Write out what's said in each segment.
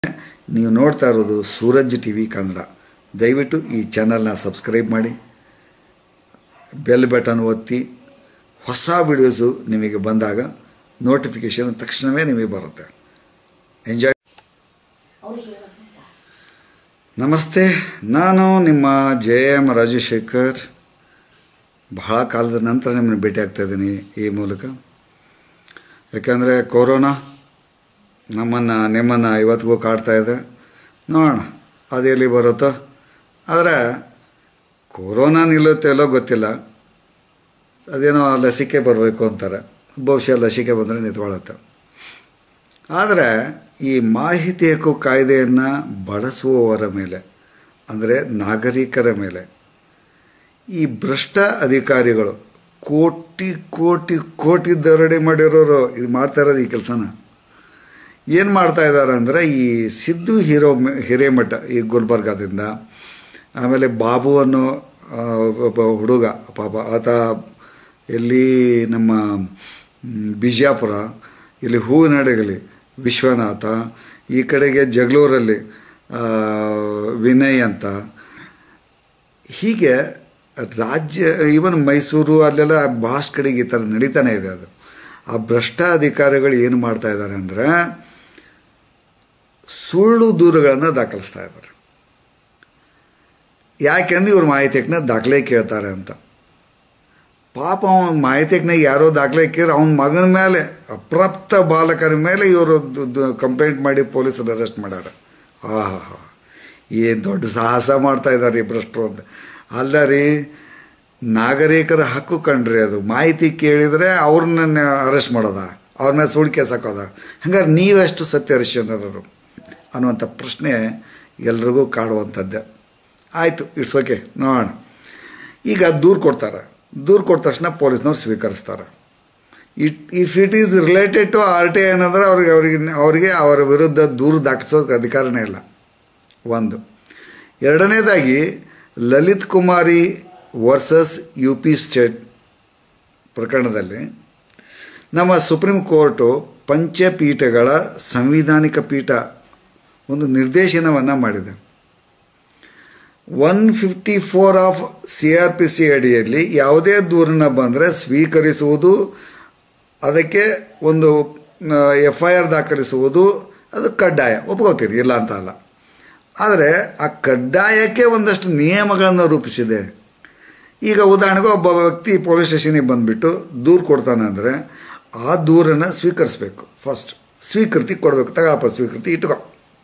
ನೀವು ನೋಡ್ತಾ ಇರೋದು ಸೂರಜ್ ಟಿ ವಿ ಕನ್ನಡ ದಯವಿಟ್ಟು ಈ ಚಾನಲ್ನ ಸಬ್ಸ್ಕ್ರೈಬ್ ಮಾಡಿ ಬೆಲ್ ಬಟನ್ ಒತ್ತಿ ಹೊಸ ವಿಡಿಯೋಸು ನಿಮಗೆ ಬಂದಾಗ ನೋಟಿಫಿಕೇಷನ್ ತಕ್ಷಣವೇ ನಿಮಗೆ ಬರುತ್ತೆ ಎಂಜಾಯ್ ನಮಸ್ತೆ ನಾನು ನಿಮ್ಮ ಜೆ ಎಮ್ ರಾಜಶೇಖರ್ ಬಹಳ ಕಾಲದ ನಂತರ ನಿಮ್ಮನ್ನು ಭೇಟಿ ಆಗ್ತಾ ಇದ್ದೀನಿ ಈ ಮೂಲಕ ಯಾಕಂದರೆ ಕೊರೋನಾ ನಮ್ಮನ್ನು ನಿಮ್ಮನ್ನು ಇವತ್ತಿಗೂ ಕಾಡ್ತಾ ಇದೆ ನೋಡೋಣ ಅದು ಎಲ್ಲಿ ಬರುತ್ತೋ ಆದರೆ ಕೊರೋನಾ ನಿಲ್ಲುತ್ತೋ ಎಲ್ಲೋ ಗೊತ್ತಿಲ್ಲ ಅದೇನೋ ಲಸಿಕೆ ಬರಬೇಕು ಅಂತಾರೆ ಬಹುಶಃ ಲಸಿಕೆ ಬಂದರೆ ನಿಂತ್ಕೊಳ್ಳುತ್ತೆ ಆದರೆ ಈ ಮಾಹಿತಿ ಹಕ್ಕು ಕಾಯ್ದೆಯನ್ನು ಬಳಸುವವರ ಮೇಲೆ ಅಂದರೆ ನಾಗರಿಕರ ಮೇಲೆ ಈ ಭ್ರಷ್ಟ ಅಧಿಕಾರಿಗಳು ಕೋಟಿ ಕೋಟಿ ಕೋಟಿ ದರೋಡೆ ಮಾಡಿರೋರು ಇದು ಮಾಡ್ತಾ ಇರೋದು ಈ ಕೆಲಸನ ಏನು ಮಾಡ್ತಾ ಇದ್ದಾರೆ ಅಂದರೆ ಈ ಸಿದ್ದು ಹೀರೋ ಹಿರೇಮಠ ಈ ಗುಲ್ಬರ್ಗಾದಿಂದ ಆಮೇಲೆ ಬಾಬು ಅನ್ನೋ ಆ, ಒಬ್ಬ ಹುಡುಗ ಪಾಪ ಆತ ಎಲ್ಲಿ ನಮ್ಮ ಮ್, ಬಿಜಾಪುರ ಇಲ್ಲಿ ಹೂವಿನಡಗಲಿ ವಿಶ್ವನಾಥ ಈ ಕಡೆಗೆ ಜಗಳೂರಲ್ಲಿ ಆ, ವಿನಯ್ ಅಂತ ಹೀಗೆ ರಾಜ್ಯ ಈವನ್ ಮೈಸೂರು ಅಲ್ಲೆಲ್ಲ ಭಾಳಷ್ಟು ಕಡೆಗೆ ಈ ಥರ ನಡೀತಾನೆ ಇದೆ ಅದು ಆ ಭ್ರಷ್ಟ ಅಧಿಕಾರಿಗಳು ಏನು ಮಾಡ್ತಾ ಇದ್ದಾರೆ ಅಂದರೆ ಸುಳ್ಳು ದೂರುಗಳನ್ನು ದಾಖಲಿಸ್ತಾ ಇದ್ದಾರೆ ಯಾಕೆಂದ್ರೆ ಇವ್ರು ಮಾಹಿತಿಯನ್ನ ದಾಖಲೆ ಕೇಳ್ತಾರೆ ಅಂತ ಪಾಪ ಅವನ ಮಾಹಿತಿಯಜ್ಞಾಗ ಯಾರೋ ದಾಖಲೆ ಕೇಳಿ ಅವನ ಮಗನ ಮೇಲೆ ಅಪ್ರಾಪ್ತ ಬಾಲಕರ ಮೇಲೆ ಇವರು ಕಂಪ್ಲೇಂಟ್ ಮಾಡಿ ಪೊಲೀಸರು ಅರೆಸ್ಟ್ ಮಾಡ್ಯಾರ ಆಹಾ ಹಾ ಏನು ದೊಡ್ಡ ಸಾಹಸ ಮಾಡ್ತಾ ಇದ್ದಾರೆ ಈ ಭ್ರಷ್ಟರು ಅಂತ ಅಲ್ಲ ರೀ ನಾಗರಿಕರ ಹಕ್ಕು ಕಂಡ್ರಿ ಅದು ಮಾಹಿತಿ ಕೇಳಿದರೆ ಅವ್ರನ್ನ ಅರೆಸ್ಟ್ ಮಾಡೋದ ಅವ್ರ ಮೇಲೆ ಸುಳ್ಳು ಕೇಸ್ ಹಾಕೋದ ಹಂಗಾರೆ ನೀವೆಷ್ಟು ಸತ್ಯ ಹರಿಶ್ಚಂದ್ರರು ಅನ್ನುವಂಥ ಪ್ರಶ್ನೆ ಎಲ್ರಿಗೂ ಕಾಡುವಂಥದ್ದೇ ಆಯಿತು ಇಟ್ಸ್ ಓಕೆ ನೋಡೋಣ ಈಗ ದೂರು ಕೊಡ್ತಾರೆ ದೂರು ಕೊಟ್ಟ ತಕ್ಷಣ ಪೊಲೀಸ್ನವ್ರು ಸ್ವೀಕರಿಸ್ತಾರೆ it if it is related to R T I ಏನಂದ್ರೆ ಅವ್ರಿಗೆ ಅವ್ರಿಗೆ ಅವರಿಗೆ ಅವರ ವಿರುದ್ಧ ದೂರು ದಾಖಲಿಸೋಕೆ ಅಧಿಕಾರನೇ ಇಲ್ಲ ಒಂದು ಎರಡನೇದಾಗಿ Lalita Kumari versus U P state ಪ್ರಕರಣದಲ್ಲಿ ನಮ್ಮ ಸುಪ್ರೀಂ ಕೋರ್ಟು ಪಂಚಪೀಠಗಳ ಸಂವಿಧಾನಿಕ ಪೀಠ ಒಂದು ನಿರ್ದೇಶನವನ್ನು ಮಾಡಿದೆ one fifty four of C R P C ಅಡಿಯಲ್ಲಿ ಯಾವುದೇ ದೂರನ್ನ ಬಂದರೆ ಸ್ವೀಕರಿಸುವುದು ಅದಕ್ಕೆ ಒಂದು ಎಫ್ ಐ ಆರ್ ದಾಖಲಿಸುವುದು ಅದು ಕಡ್ಡಾಯ ಒಪ್ಕೋತೀರಿ ಇಲ್ಲ ಅಂತ ಅಲ್ಲ ಆದರೆ ಆ ಕಡ್ಡಾಯಕ್ಕೆ ಒಂದಷ್ಟು ನಿಯಮಗಳನ್ನು ರೂಪಿಸಿದೆ ಈಗ ಉದಾಹರಣೆಗೆ ಒಬ್ಬ ವ್ಯಕ್ತಿ ಪೊಲೀಸ್ ಸ್ಟೇಷನಿಗೆ ಬಂದುಬಿಟ್ಟು ದೂರು ಕೊಡ್ತಾನೆ ಅಂದರೆ ಆ ದೂರನ್ನು ಸ್ವೀಕರಿಸಬೇಕು ಫಸ್ಟ್ ಸ್ವೀಕೃತಿ ಕೊಡಬೇಕು ತಗೊಳಪ್ಪ ಸ್ವೀಕೃತಿ ಇಟ್ಕೋ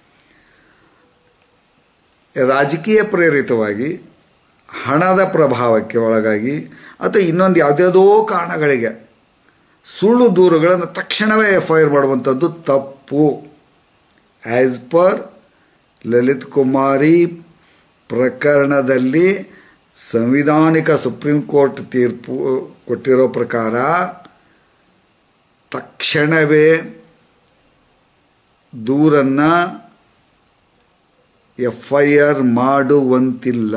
ರಾಜಕೀಯ ಪ್ರೇರಿತವಾಗಿ ಹಣದ ಪ್ರಭಾವಕ್ಕೆ ಒಳಗಾಗಿ ಅಥವಾ ಇನ್ನೊಂದು ಯಾವುದ್ಯಾವುದೋ ಕಾರಣಗಳಿಗೆ ಸುಳ್ಳು ದೂರುಗಳನ್ನು ತಕ್ಷಣವೇ ಎಫ್ ಐ ಆರ್ ಮಾಡುವಂಥದ್ದು ತಪ್ಪು ಆ್ಯಸ್ ಪರ್ ಲಲಿತ್ ಕುಮಾರಿ ಪ್ರಕರಣದಲ್ಲಿ ಸಂವಿಧಾನಿಕ ಸುಪ್ರೀಂ ಕೋರ್ಟ್ ತೀರ್ಪು ಕೊಟ್ಟಿರೋ ಪ್ರಕಾರ ತಕ್ಷಣವೇ ದೂರನ್ನು ಎಫ್ ಐ ಆರ್ ಮಾಡುವಂತಿಲ್ಲ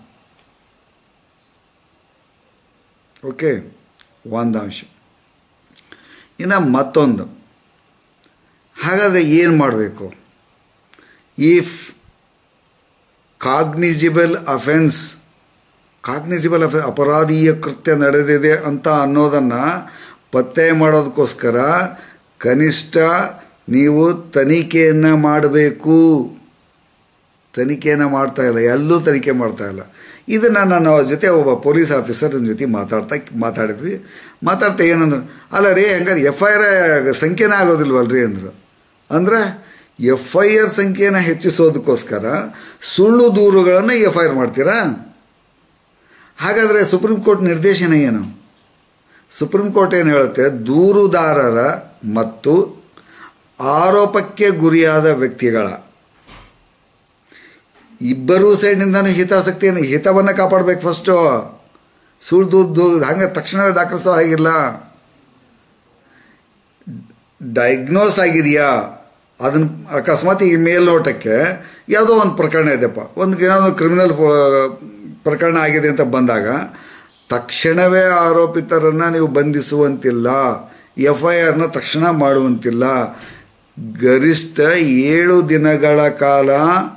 ಓಕೆ ಒಂದು ಅಂಶ ಇನ್ನು ಮತ್ತೊಂದು ಹಾಗಾದರೆ ಏನು ಮಾಡಬೇಕು ಇಫ್ ಕಾಗ್ನಿಜಿಬಲ್ ಅಫೆನ್ಸ್ ಕಾಗ್ನಿಜಿಬಲ್ ಅಫೆ ಅಪರಾಧೀಯ ಕೃತ್ಯ ನಡೆದಿದೆ ಅಂತ ಅನ್ನೋದನ್ನು ಪತ್ತೆ ಮಾಡೋದಕ್ಕೋಸ್ಕರ ಕನಿಷ್ಠ ನೀವು ತನಿಖೆಯನ್ನು ಮಾಡಬೇಕು ತನಿಖೆಯನ್ನು ಮಾಡ್ತಾ ಇಲ್ಲ ಎಲ್ಲೂ ತನಿಖೆ ಮಾಡ್ತಾ ಇಲ್ಲ ಇದನ್ನು ನಾನು ಅವ್ರ ಜೊತೆ ಒಬ್ಬ ಪೊಲೀಸ್ ಆಫೀಸರ್ ಜೊತೆ ಮಾತಾಡ್ತಾ ಮಾತಾಡಿದ್ವಿ ಮಾತಾಡ್ತಾ ಏನಂದ್ರು ಅಲ್ಲ ರೀ ಹಂಗಾರೆ ಎಫ್ ಐ ಆರ್ ಸಂಖ್ಯೆನೇ ಆಗೋದಿಲ್ವಲ್ರಿ ಅಂದರು ಅಂದರೆ ಎಫ್ ಐ ಆರ್ ಸಂಖ್ಯೆಯನ್ನು ಹೆಚ್ಚಿಸೋದಕ್ಕೋಸ್ಕರ ಸುಳ್ಳು ದೂರುಗಳನ್ನು ಎಫ್ ಐ ಆರ್ ಮಾಡ್ತೀರಾ ಹಾಗಾದರೆ ಸುಪ್ರೀಂ ಕೋರ್ಟ್ ನಿರ್ದೇಶನ ಏನು ಸುಪ್ರೀಂ ಕೋರ್ಟ್ ಏನು ಹೇಳುತ್ತೆ ದೂರುದಾರರ ಮತ್ತು ಆರೋಪಕ್ಕೆ ಗುರಿಯಾದ ವ್ಯಕ್ತಿಗಳ ಇಬ್ಬರೂ ಸೈಡ್ನಿಂದನೂ ಹಿತಾಸಕ್ತಿಯನ್ನು ಹಿತವನ್ನು ಕಾಪಾಡಬೇಕು ಫಸ್ಟು ಸುಳ್ಳು ದೂರು ಹಂಗೆ ತಕ್ಷಣವೇ ದಾಖಲಿಸೋ ಹಾಗಿಲ್ಲ ಡಯಾಗ್ನೋಸ್ ಆಗಿದೆಯಾ ಅದನ್ನು ಅಕಸ್ಮಾತ್ ಈ ಮೇಲ್ನೋಟಕ್ಕೆ ಯಾವುದೋ ಒಂದು ಪ್ರಕರಣ ಇದೆಯಪ್ಪ ಒಂದು ಏನೋ ಕ್ರಿಮಿನಲ್ ಪ್ರಕರಣ ಆಗಿದೆ ಅಂತ ಬಂದಾಗ ತಕ್ಷಣವೇ ಆರೋಪಿತರನ್ನು ನೀವು ಬಂಧಿಸುವಂತಿಲ್ಲ ಎಫ್ ಐ ಆರ್ನ ತಕ್ಷಣ ಮಾಡುವಂತಿಲ್ಲ ಗರಿಷ್ಠ ಏಳು ದಿನಗಳ ಕಾಲ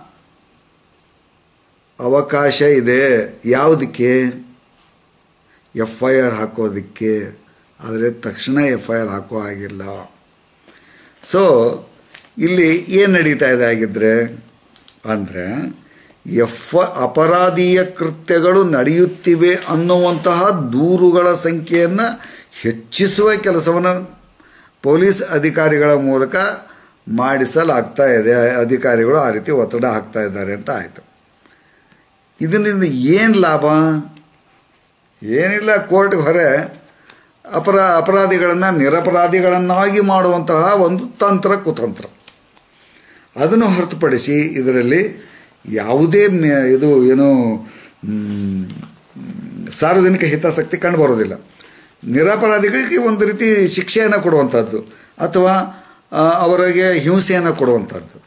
ಅವಕಾಶ ಇದೆ ಯಾವುದಕ್ಕೆ ಎಫ್ ಐ ಆರ್ ಹಾಕೋದಕ್ಕೆ ಆದರೆ ತಕ್ಷಣ ಎಫ್ ಐ ಆರ್ ಹಾಕೋ ಹಾಗಿಲ್ಲ ಸೊ ಇಲ್ಲಿ ಏನು ನಡೀತಾ ಇದೆ ಆಗಿದ್ದರೆ ಅಂದರೆ ಎಫ್ ಅಪರಾಧೀಯ ಕೃತ್ಯಗಳು ನಡೆಯುತ್ತಿವೆ ಅನ್ನುವಂತಹ ದೂರುಗಳ ಸಂಖ್ಯೆಯನ್ನು ಹೆಚ್ಚಿಸುವ ಕೆಲಸವನ್ನು ಪೊಲೀಸ್ ಅಧಿಕಾರಿಗಳ ಮೂಲಕ ಮಾಡಿಸಲಾಗ್ತಾ ಇದೆ ಅಧಿಕಾರಿಗಳು ಆ ರೀತಿ ಒತ್ತಡ ಹಾಕ್ತಾ ಇದ್ದಾರೆ ಅಂತ ಆಯಿತು ಇದರಿಂದ ಏನು ಲಾಭ ಏನಿಲ್ಲ ಕೋರ್ಟ್ಗೆ ಹೊರೆ ಅಪರಾ ಅಪರಾಧಿಗಳನ್ನು ನಿರಪರಾಧಿಗಳನ್ನಾಗಿ ಮಾಡುವಂತಹ ಒಂದು ತಂತ್ರ ಕುತಂತ್ರ ಅದನ್ನು ಹೊರತುಪಡಿಸಿ ಇದರಲ್ಲಿ ಯಾವುದೇ ಮೆ- ಇದು ಏನು ಮ್, ಸಾರ್ವಜನಿಕ ಹಿತಾಸಕ್ತಿ ಕಂಡುಬರೋದಿಲ್ಲ ನಿರಪರಾಧಿಗಳಿಗೆ ಒಂದು ರೀತಿ ಶಿಕ್ಷೆಯನ್ನು ಕೊಡುವಂಥದ್ದು ಅಥವಾ ಆ, ಅವರಿಗೆ ಹಿಂಸೆಯನ್ನು ಕೊಡುವಂಥದ್ದು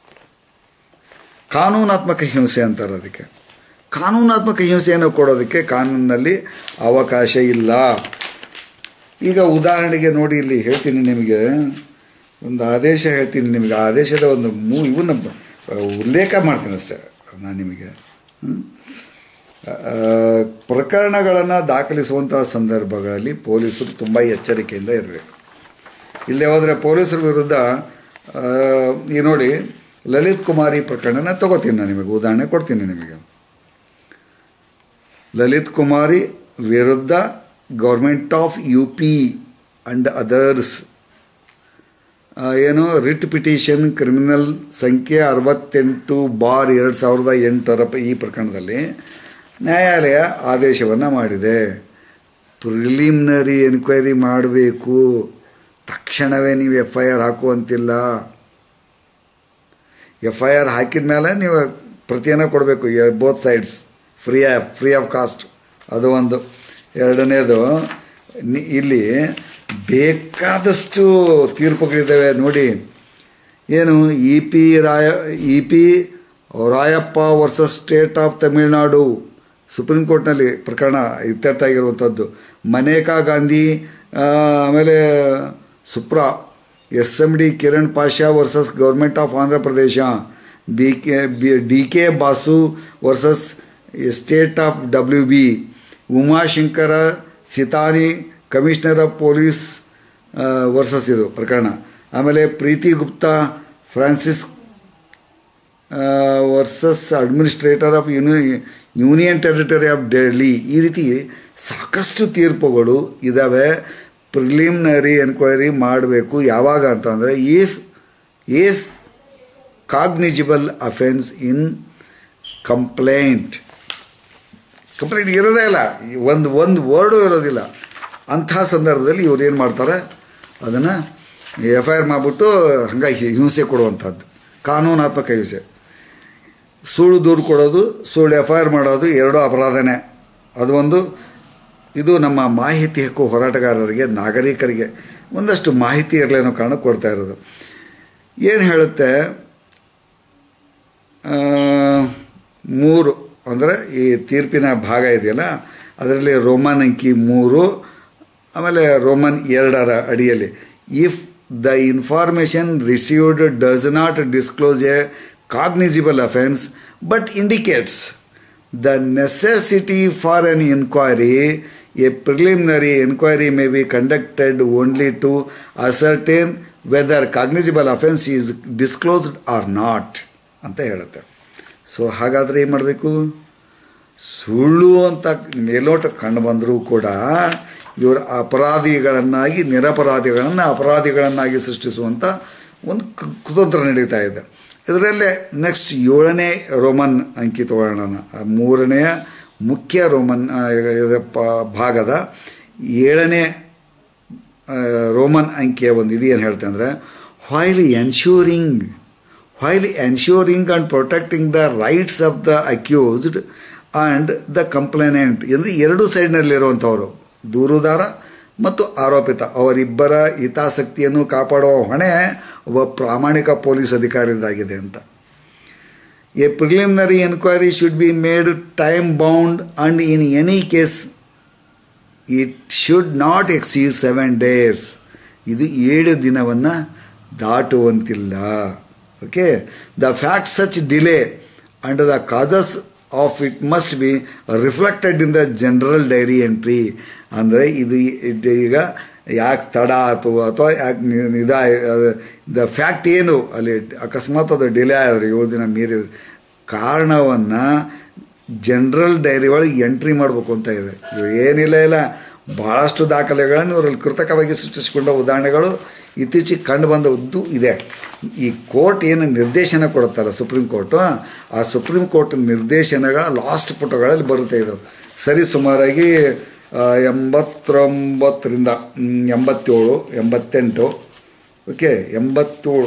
ಕಾನೂನಾತ್ಮಕ ಹಿಂಸೆ ಅಂತಾರೆ ಅದಕ್ಕೆ ಕಾನೂನಾತ್ಮಕ ಹಿಂಸೆಯನ್ನು ಕೊಡೋದಕ್ಕೆ ಕಾನೂನಿನಲ್ಲಿ ಅವಕಾಶ ಇಲ್ಲ ಈಗ ಉದಾಹರಣೆಗೆ ನೋಡಿ ಇಲ್ಲಿ ಹೇಳ್ತೀನಿ ನಿಮಗೆ ಒಂದು ಆದೇಶ ಹೇಳ್ತೀನಿ ನಿಮಗೆ ಆ ಆದೇಶದ ಒಂದು ಮೂ ಇವನ್ನ ಉಲ್ಲೇಖ ಮಾಡ್ತೀನಿ ಅಷ್ಟೇ ನಾನು ನಿಮಗೆ ಹ್ಮ್? ಆ, ಪ್ರಕರಣಗಳನ್ನು ದಾಖಲಿಸುವಂತಹ ಸಂದರ್ಭಗಳಲ್ಲಿ ಪೊಲೀಸರು ತುಂಬ ಎಚ್ಚರಿಕೆಯಿಂದ ಇರಬೇಕು ಇಲ್ಲೇ ಹೋದರೆ ಪೊಲೀಸರ ವಿರುದ್ಧ ಆ, ಈ ನೋಡಿ ಲಲಿತ್ ಕುಮಾರಿ ಪ್ರಕರಣನ ತಗೋತೀನಿ ನಾನು ನಿಮಗೆ ಉದಾಹರಣೆ ಕೊಡ್ತೀನಿ ನಿಮಗೆ ಲಲಿತ್ ಕುಮಾರಿ ವಿರುದ್ಧ government of U P and others ಏನು ರಿಟ್ ಪಿಟಿಷನ್ ಕ್ರಿಮಿನಲ್ ಸಂಖ್ಯೆ ಅರವತ್ತೆಂಟು ಬಾರ್ ಎರಡು ಸಾವಿರದ ಎಂಟರ ಪ- ಈ ಪ್ರಕರಣದಲ್ಲಿ ನ್ಯಾಯಾಲಯ ಆದೇಶವನ್ನು ಮಾಡಿದೆ ಪ್ರಿಲಿಮಿನರಿ ಎನ್ಕ್ವೈರಿ ಮಾಡಬೇಕು ತಕ್ಷಣವೇ ನೀವು ಎಫ್ ಐ ಆರ್ ಹಾಕುವಂತಿಲ್ಲ ಎಫ್ ಐ ಆರ್ ಹಾಕಿದ ಮೇಲೆ ನೀವು ಪ್ರತಿಯನ್ನು ಕೊಡಬೇಕು both sides free of free of cost ಅದು ಒಂದು ಎರಡನೇದು ನಿ- ಇಲ್ಲಿ ಬೇಕಾದಷ್ಟು ತೀರ್ಪುಗಳಿದ್ದಾವೆ ನೋಡಿ ಏನು ಇ ಪಿ ರಾಯ E P Royappa versus state of Tamil Nadu supreme ಕೋರ್ಟ್ನಲ್ಲಿ ಪ್ರಕರಣ ಇತ್ಯರ್ಥ ಆಗಿರುವಂಥದ್ದು ಮನೇಕಾ ಗಾಂಧಿ ಆ, ಆಮೇಲೆ supra S M D Kiran Pasha versus government of Andhra Pradesh B K B D K Basu versus state of W B Umashankar Sitani commissioner of police versus ಇದು ಪ್ರಕರಣ ಆಮೇಲೆ Preeti Gupta Francis versus administrator of ಯೂನಿ ಯೂನಿಯನ್ ಟೆರಿಟರಿ ಆಫ್ ಡೆಲ್ಲಿ ಈ ರೀತಿ ಸಾಕಷ್ಟು ತೀರ್ಪುಗಳು ಇದ್ದಾವೆ ಪ್ರಿಲಿಮಿನರಿ ಎನ್ಕ್ವೈರಿ ಮಾಡಬೇಕು ಯಾವಾಗ ಅಂತಂದರೆ if if cognizable offence in complaint complaint ಇರೋದೇ ಇಲ್ಲ ಈ ಒಂದು ಒಂದು ವರ್ಡು ಇರೋದಿಲ್ಲ ಅಂಥ ಸಂದರ್ಭದಲ್ಲಿ ಇವ್ರು ಏನು ಮಾಡ್ತಾರೆ ಅದನ್ನು ಎಫ್ ಐ ಆರ್ ಮಾಡಿಬಿಟ್ಟು ಹಂಗಾಗಿ ಹಿಂಸೆ ಕೊಡುವಂಥದ್ದು ಕಾನೂನಾತ್ಮಕ ಹಿಂಸೆ ಸುಳ್ಳು ದೂರು ಕೊಡೋದು ಸುಳ್ಳು ಎಫ್ ಐ ಆರ್ ಮಾಡೋದು ಎರಡೂ ಅಪರಾಧನೇ ಅದು ಒಂದು ಇದು ನಮ್ಮ ಮಾಹಿತಿ ಹಕ್ಕು ಹೋರಾಟಗಾರರಿಗೆ ನಾಗರಿಕರಿಗೆ ಒಂದಷ್ಟು ಮಾಹಿತಿ ಇರಲಿ ಅನ್ನೋ ಕಾರಣಕ್ಕೆ ಕೊಡ್ತಾ ಇರೋದು ಏನು ಹೇಳುತ್ತೆ ಆ, ಮೂರು ಅಂದರೆ ಈ ತೀರ್ಪಿನ ಭಾಗ ಇದೆಯಲ್ಲ ಅದರಲ್ಲಿ ರೋಮನ್ ಅಂಕಿ ಮೂರು ಆಮೇಲೆ ರೋಮನ್ ಎರಡರ ಅಡಿಯಲ್ಲಿ if the information received does not disclose a cognizable offence but indicates the necessity for an inquiry a preliminary enquiry may be conducted only to ascertain whether cognizable offence is disclosed or not ಅಂತ ಹೇಳುತ್ತೆ so ಹಾಗಾದರೆ ಏನು ಮಾಡಬೇಕು ಸುಳ್ಳು ಅಂತ ಮೇಲೋಟ ಕಂಡು ಬಂದರೂ ಕೂಡ ಇವರು ಅಪರಾಧಿಗಳನ್ನಾಗಿ ನಿರಪರಾಧಿಗಳನ್ನು ಅಪರಾಧಿಗಳನ್ನಾಗಿ ಸೃಷ್ಟಿಸುವಂಥ ಒಂದು ಕು- ಕುತಂತ್ರ ನಡೀತಾ ಇದೆ ಇದರಲ್ಲೇ ನೆಕ್ಸ್ಟ್ ಏಳನೇ ರೋಮನ್ ಅಂಕಿ ತಗೊಳ್ಳೋಣ ಆ ಮೂರನೆಯ ಮುಖ್ಯ ರೋಮನ್ ಆ, ಇದು ಪ- ಭಾಗದ ಏಳನೇ ಆ, ರೋಮನ್ ಅಂಕಿಯ ಒಂದು ಇದು ಏನು ಹೇಳ್ತೆ ಅಂದರೆ while ensuring while ensuring and protecting the rights of the accused and the complainant ಅಂದರೆ ಎರಡು ಸೈಡ್ನಲ್ಲಿರುವಂಥವರು ದೂರುದಾರ ಮತ್ತು ಆರೋಪಿತ ಅವರಿಬ್ಬರ ಹಿತಾಸಕ್ತಿಯನ್ನು ಕಾಪಾಡುವ ಹೊಣೆ ಒಬ್ಬ ಪ್ರಾಮಾಣಿಕ ಪೊಲೀಸ್ ಅಧಿಕಾರಿದಾಗಿದೆ ಅಂತ a preliminary enquiry should be made time bound and in any case it should not exceed seven days ಇದು ಏಳು ದಿನವನ್ನು ದಾಟುವಂತಿಲ್ಲ okay the fact such delay and the causes of it must be reflected in the general diary entry ಅಂದರೆ ಇದು ಇದು ಈಗ ಯಾಕೆ ತಡ ಆಯ್ತು ಅಥವಾ ಯಾಕೆ ನಿದ ದ ಫ್ಯಾಕ್ಟ್ ಏನು ಅಲ್ಲಿ ಅಕಸ್ಮಾತ್ ಅದು ಡಿಲೇ ಆದರೆ ಏಳು ದಿನ ಮೀರಿ ಕಾರಣವನ್ನು ಜನರಲ್ ಡೈರಿ ಒಳಗೆ ಎಂಟ್ರಿ ಮಾಡಬೇಕು ಅಂತ ಇದೆ ಇವು ಏನಿಲ್ಲ ಇಲ್ಲ ಭಾಳಷ್ಟು ದಾಖಲೆಗಳನ್ನು ಇವರಲ್ಲಿ ಕೃತಕವಾಗಿ ಸೃಷ್ಟಿಸಿಕೊಂಡ ಉದಾಹರಣೆಗಳು ಇತ್ತೀಚೆಗೆ ಕಂಡು ಬಂದದ್ದು ಇದೆ ಈ ಕೋರ್ಟ್ ಏನು ನಿರ್ದೇಶನ ಕೊಡುತ್ತಲ್ಲ ಸುಪ್ರೀಂ ಕೋರ್ಟು ಆ ಸುಪ್ರೀಂ ಕೋರ್ಟ್ ನಿರ್ದೇಶನಗಳ ಲಾಸ್ಟ್ ಪುಟಗಳಲ್ಲಿ ಬರುತ್ತೆ ಇದು ಸರಿ ಸುಮಾರಾಗಿ ಆ, ಎಂಬತ್ತೊಂಬತ್ತರಿಂದ ಮ್, ಎಂಬತ್ತೇಳು ಎಂಬತ್ತೆಂಟು ಓಕೆ ಎಂಬತ್ತೇಳು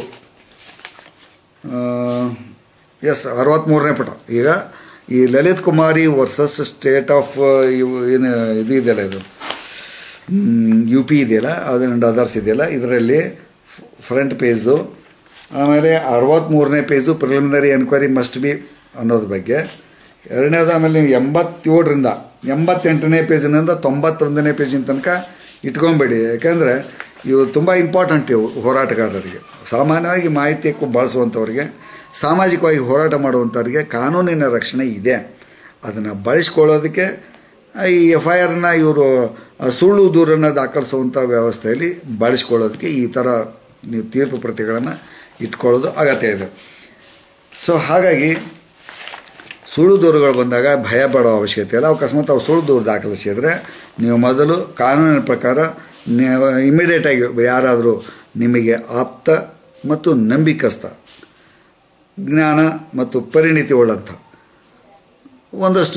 ಎಸ್ ಅರವತ್ತ್ಮೂರನೇ ಪುಟ ಈಗ ಈ Lalita Kumari versus state of ಇವು ಏನು ಇದು ಇದೆಯಲ್ಲ ಇದು ಯು ಪಿ ಇದೆಯಲ್ಲ ಅದು ಅದರ್ಸ್ ಇದೆಯಲ್ಲ ಇದರಲ್ಲಿ ಫ್ರಂಟ್ ಪೇಜು ಆಮೇಲೆ ಅರವತ್ತ್ಮೂರನೇ page preliminary enquiry must be ಅನ್ನೋದ್ರ ಬಗ್ಗೆ ಎರಡನೇದು ಆಮೇಲೆ ನೀವು ಎಂಬತ್ತೇಳರಿಂದ ಎಂಬತ್ತೆಂಟನೇ ಪೇಜಿನಿಂದ ತೊಂಬತ್ತೊಂದನೇ ಪೇಜಿನ ತನಕ ಇಟ್ಕೊಂಬೇಡಿ ಯಾಕೆಂದರೆ ಇವು ತುಂಬ ಇಂಪಾರ್ಟೆಂಟ್ ಇವು ಹೋರಾಟಗಾರರಿಗೆ ಸಾಮಾನ್ಯವಾಗಿ ಮಾಹಿತಿ ಹಕ್ಕು ಬಳಸುವಂಥವ್ರಿಗೆ ಸಾಮಾಜಿಕವಾಗಿ ಹೋರಾಟ ಮಾಡುವಂಥವ್ರಿಗೆ ಕಾನೂನಿನ ರಕ್ಷಣೆ ಇದೆ ಅದನ್ನು ಬಳಸ್ಕೊಳ್ಳೋದಕ್ಕೆ ಈ ಎಫ್ ಐ ಆರ್ನ ಇವರು ಸುಳ್ಳು ದೂರನ್ನು ದಾಖಲಿಸುವಂಥ ವ್ಯವಸ್ಥೆಯಲ್ಲಿ ಬಳಸ್ಕೊಳ್ಳೋದಕ್ಕೆ ಈ ಥರ ನೀವು ತೀರ್ಪು ಪ್ರತಿಗಳನ್ನು ಇಟ್ಕೊಳ್ಳೋದು ಅಗತ್ಯ ಇದೆ ಸೊ ಹಾಗಾಗಿ ಸುಳ್ಳು ದೂರುಗಳು ಬಂದಾಗ ಭಯ ಪಡೋ ಅವಶ್ಯಕತೆ ಇಲ್ಲ ಅಕಸ್ಮಾತ್ ಅವ್ರು ಸುಳ್ಳು ದೂರು ದಾಖಲಿಸಿದರೆ ನೀವು ಮೊದಲು ಕಾನೂನಿನ ಪ್ರಕಾರ ನೀವು ಇಮಿಡಿಯೇಟಾಗಿ ಯಾರಾದರೂ ನಿಮಗೆ ಆಪ್ತ ಮತ್ತು ನಂಬಿಕಸ್ಥ ಜ್ಞಾನ ಮತ್ತು ಪರಿಣಿತಿ ಉಳ್ಳಂಥ ಒಂದಷ್ಟು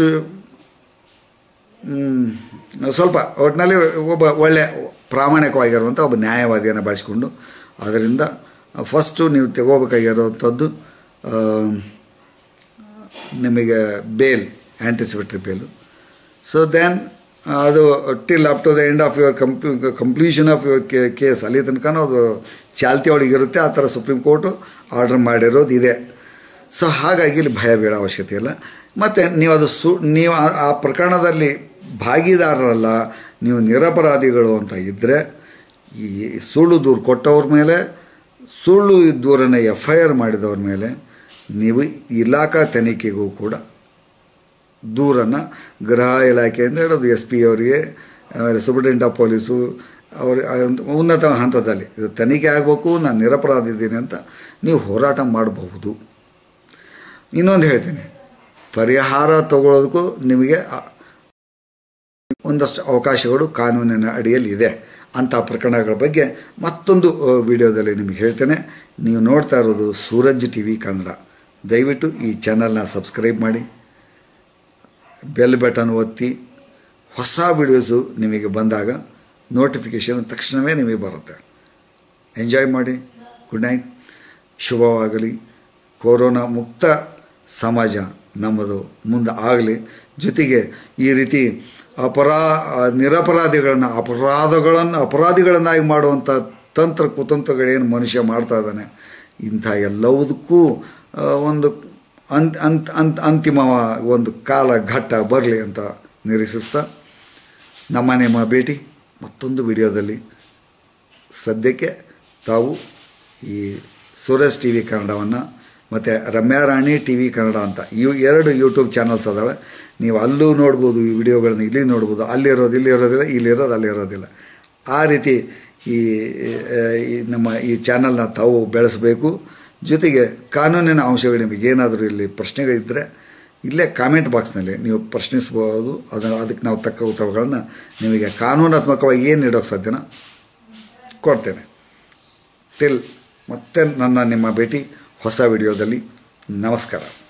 ಮ್, ಸ್ವಲ್ಪ ಒಟ್ಟಿನಲ್ಲಿ ಒಬ್ಬ ಒಳ್ಳೆಯ ಪ್ರಾಮಾಣಿಕವಾಗಿರುವಂಥ ಒಬ್ಬ ನ್ಯಾಯವಾದಿಯನ್ನು ಬಳಸಿಕೊಂಡು ಅದರಿಂದ ಫಸ್ಟು ನೀವು ತಗೋಬೇಕಾಗಿರುವಂಥದ್ದು ಆ, ನಿಮಗೆ bail anticipatory bail so then ಅದು till up to the end of your ಕಂಪ್ಲೂ ಕಂಪ್ಲೀಷನ್ ಆಫ್ ಯುವರ್ ಕೇಸ್ ಅಲ್ಲಿ ತನಕ ಅದು ಚಾಲ್ತಿ ಒಳಗಿರುತ್ತೆ ಆ ಥರ ಸುಪ್ರೀಂ ಕೋರ್ಟು ಆರ್ಡರ್ ಮಾಡಿರೋದು ಇದೆ ಸೊ ಹಾಗಾಗಿ ಇಲ್ಲಿ ಭಯ ಬೀಳೋ ಅವಶ್ಯಕತೆ ಇಲ್ಲ ಮತ್ತು ನೀವು ಅದು ಸು ನೀವು ಆ- ಆ ಪ್ರಕರಣದಲ್ಲಿ ಭಾಗಿದಾರರಲ್ಲ ನೀವು ನಿರಪರಾಧಿಗಳು ಅಂತ ಇದ್ದರೆ ಈ ಸುಳ್ಳು ದೂರು ಕೊಟ್ಟವ್ರ ಮೇಲೆ ಸುಳ್ಳು ದೂರನ್ನು ಎಫ್ ಐ ಆರ್ ಮಾಡಿದವ್ರ ಮೇಲೆ ನೀವು ಇಲಾಖಾ ತನಿಖೆಗೂ ಕೂಡ ದೂರನ್ನು ಗೃಹ ಇಲಾಖೆಯಿಂದ ಹಿಡಿದು ಎಸ್ ಪಿ ಅವರಿಗೆ ಆಮೇಲೆ ಸೂಪ್ರಿಟೆಂಡೆಂಟ್ ಆಫ್ ಪೊಲೀಸು ಅವ್ರ ಉನ್ನತ ಹಂತದಲ್ಲಿ ಇದು ತನಿಖೆ ಆಗಬೇಕು ನಾನು ನಿರಪರಾಧ ಇದ್ದೀನಿ ಅಂತ ನೀವು ಹೋರಾಟ ಮಾಡಬಹುದು ಇನ್ನೊಂದು ಹೇಳ್ತೀನಿ ಪರಿಹಾರ ತಗೊಳ್ಳೋದಕ್ಕೂ ನಿಮಗೆ ಆ- ಒಂದಷ್ಟು ಅವಕಾಶಗಳು ಕಾನೂನಿನ ಅಡಿಯಲ್ಲಿ ಇದೆ ಅಂಥ ಪ್ರಕರಣಗಳ ಬಗ್ಗೆ ಮತ್ತೊಂದು ಆ, ವಿಡಿಯೋದಲ್ಲಿ ನಿಮಗೆ ಹೇಳ್ತೇನೆ ನೀವು ನೋಡ್ತಾ ಇರೋದು ಸೂರಜ್ ಟಿ ವಿ ಕನ್ನಡ ದಯವಿಟ್ಟು ಈ ಚಾನಲ್ನ ಸಬ್ಸ್ಕ್ರೈಬ್ ಮಾಡಿ ಬೆಲ್ ಬಟನ್ ಒತ್ತಿ ಹೊಸ ವಿಡಿಯೋಸು ನಿಮಗೆ ಬಂದಾಗ ನೋಟಿಫಿಕೇಷನ್ ತಕ್ಷಣವೇ ನಿಮಗೆ ಬರುತ್ತೆ ಎಂಜಾಯ್ ಮಾಡಿ ಗುಡ್ ನೈಟ್ ಶುಭವಾಗಲಿ ಕೊರೋನಾ ಮುಕ್ತ ಸಮಾಜ ನಮ್ಮದು ಮುಂದೆ ಆಗಲಿ ಜೊತೆಗೆ ಈ ರೀತಿ ಅಪರಾ ನಿರಪರಾಧಿಗಳನ್ನು ಅಪರಾಧಗಳನ್ನು ಅಪರಾಧಿಗಳನ್ನಾಗಿ ಮಾಡುವಂಥ ತಂತ್ರ ಕುತಂತ್ರಗಳೇನು ಮನುಷ್ಯ ಮಾಡ್ತಾ ಇದ್ದಾನೆ ಇಂಥ ಎಲ್ಲವುದಕ್ಕೂ ಆ, ಒಂದು ಅಂತ್ ಅಂತ್ ಅಂತ್ ಅಂತಿಮ ಒಂದು ಕಾಲ ಘಟ್ಟ ಬರಲಿ ಅಂತ ನಿರೀಕ್ಷಿಸ್ತಾ ನಮ್ಮ ನಿಮ್ಮ ಭೇಟಿ ಮತ್ತೊಂದು ವಿಡಿಯೋದಲ್ಲಿ ಸದ್ಯಕ್ಕೆ ತಾವು ಈ ಸೂರಜ್ ಟಿ ವಿ ಕನ್ನಡವನ್ನು ಮತ್ತು ರಮ್ಯಾ ರಾಣಿ ಟಿ ವಿ ಕನ್ನಡ ಅಂತ ಇವು ಎರಡು ಯೂಟ್ಯೂಬ್ ಚಾನಲ್ಸ್ ಅದಾವೆ ನೀವು ಅಲ್ಲೂ ನೋಡ್ಬೋದು ಈ ವಿಡಿಯೋಗಳನ್ನ ಇಲ್ಲಿ ನೋಡ್ಬೋದು ಅಲ್ಲಿರೋದು ಇಲ್ಲಿ ಇರೋದಿಲ್ಲ ಇಲ್ಲಿರೋದು ಅಲ್ಲಿರೋದಿಲ್ಲ ಆ ರೀತಿ ಈ ಆ, ಈ ನಮ್ಮ ಈ ಚಾನಲ್ನ ತಾವು ಬೆಳೆಸಬೇಕು ಜೊತೆಗೆ ಕಾನೂನಿನ ಅಂಶಗಳು ನಿಮಗೆ ಏನಾದರೂ ಇಲ್ಲಿ ಪ್ರಶ್ನೆಗಳಿದ್ದರೆ ಇಲ್ಲೇ ಕಾಮೆಂಟ್ ಬಾಕ್ಸ್ನಲ್ಲಿ ನೀವು ಪ್ರಶ್ನಿಸ್ಬೋದು ಅದನ್ನು ಅದಕ್ಕೆ ನಾವು ತಕ್ಕ ಉತ್ತರಗಳನ್ನು ನಿಮಗೆ ಕಾನೂನಾತ್ಮಕವಾಗಿ ಏನು ನೀಡೋಕ್ಕೆ ಸಾಧ್ಯನ ಕೊಡ್ತೇನೆ ಟಿಲ್ ಮತ್ತೆ ನನ್ನ ನಿಮ್ಮ ಭೇಟಿ ಹೊಸ ವಿಡಿಯೋದಲ್ಲಿ ನಮಸ್ಕಾರ